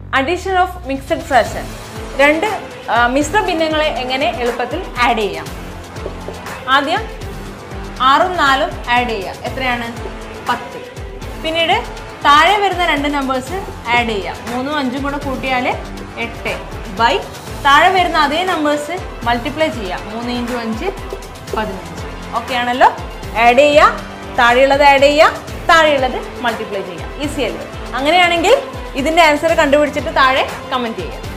addition of mixed fraction രണ്ട് ആ, മിശ്ര ഭിന്നങ്ങളെ എങ്ങനെ എളുപ്പത്തിൽ ആഡ് ചെയ്യാം ആദ്യം ആറും നാലും ആഡ് ചെയ്യാം എത്രയാണ് പത്ത് പിന്നീട് താഴെ വരുന്ന രണ്ട് നമ്പേഴ്സ് ആഡ് ചെയ്യാം മൂന്നും അഞ്ചും കൂടെ കൂട്ടിയാൽ എട്ട് ബൈ താഴെ വരുന്ന അതേ നമ്പേഴ്സ് മൾട്ടിപ്ലൈ ചെയ്യാം മൂന്ന് ഇൻറ്റു അഞ്ച് പതിനഞ്ച് ഓക്കെ ആണല്ലോ ആഡ് ചെയ്യാം താഴെയുള്ളത് ആഡ് ചെയ്യാം താഴെയുള്ളത് മൾട്ടിപ്ലൈ ചെയ്യാം ഈസി അല്ലേ അങ്ങനെയാണെങ്കിൽ ഇതിൻ്റെ ആൻസർ കണ്ടുപിടിച്ചിട്ട് താഴെ കമൻറ്റ് ചെയ്യാം